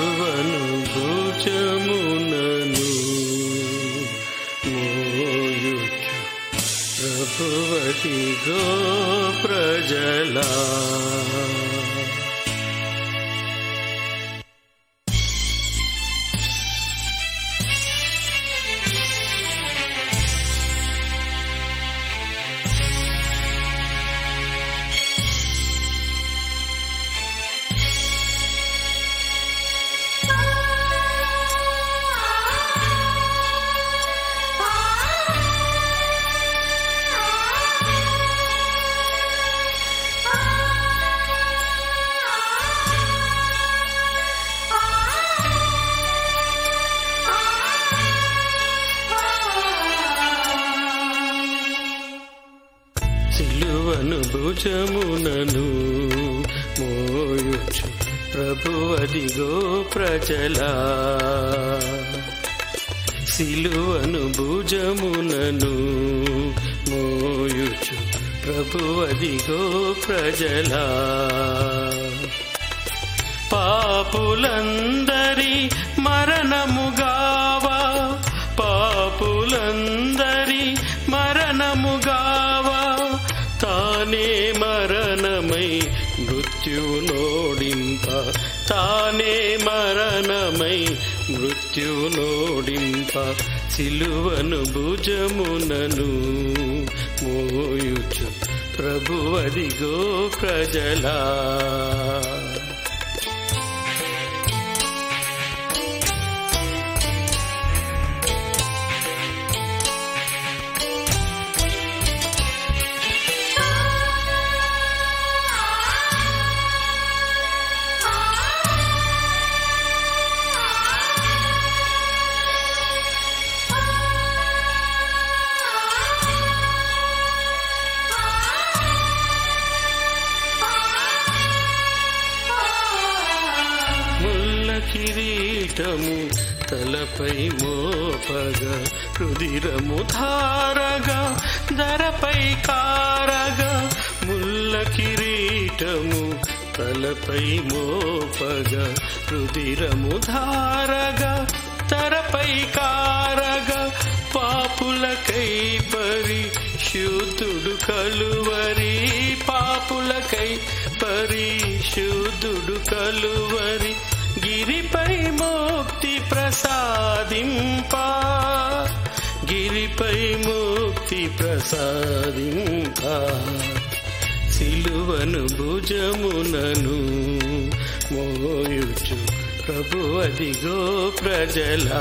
సిలువను భుజమునను మోయుచు ప్రభువతిగో ప్రజలా సిలువను భుజమునను మోయుచు ప్రభువదిగో ప్రజలా సిలువను భుజమునను మోయుచు ప్రభువదిగో ప్రజలా పాపులందరి మరణముగావా పాపులందరి మరణముగావా తానే మరణమై మృత్యునోడింప తానే మరణమై మృత్యునోడింప సిలువను భుజమునను మోయుచు ప్రభువదిగో ప్రజలా ముల్ల కిరీటము తలపై మోపగా రుదిరము ధారగా ధరపై కారగా ముల్ల కిరీటము తలపై మోపగా రుదిరము ధారగా తరపై కారగా పాపులకై పరిశుద్ధుడు కలువరి పాపులకై పరిశుద్ధుడు కలువరి గిరిపై ముక్తి ప్రసాదింప గిరిపై ముక్తి ప్రసాదింప సిలువను భుజమునను మోయుచు ప్రభు అదిగో ప్రజలా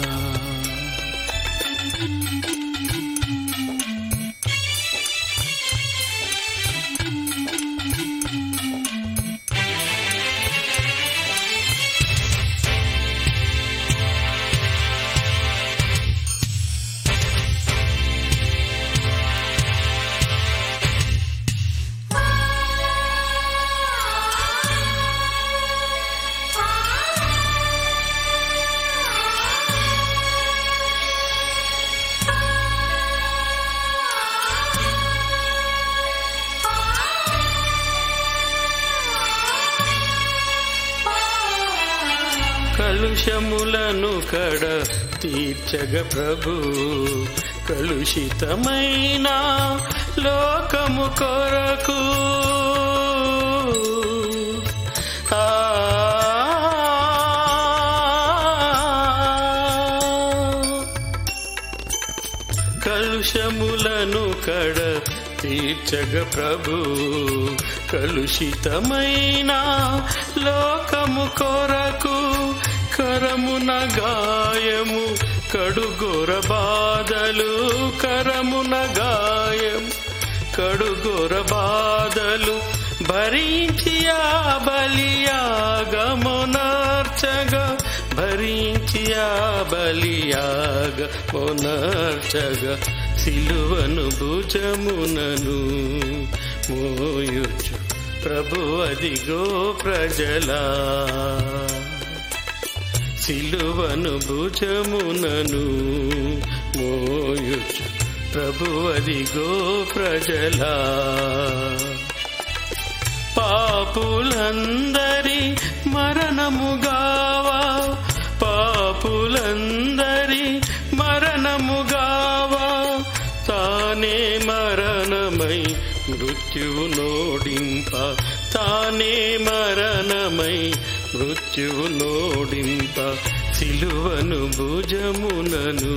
కలుషములను కడ తీర్చగ ప్రభు కలుషితమైన లోకము కొరకు ఆ కలుషములను కడ తీర్చగ ప్రభు కలుషితమైన లోకము కొరకు కరమున గాయము కడుగొర బాధలు కరమున గాయం కడుగొర బాధలు భరించి ఆ బలియాగమునర్చగా భరించి ఆ బలియాగమునర్చగా సిలువను భుజమునను మోయుచు ప్రభు అదిగో ప్రజలా సిలువను భుజమునను మోయుచు ప్రభు అదిగో ప్రజలా పాపులందరి మరణముగావా మృత్యువు నోడింప తానే మరణమై మృత్యువు నోడింప సిలువను భుజమునను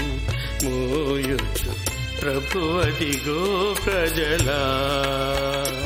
మోయుచు ప్రభు అదిగో ప్రజలా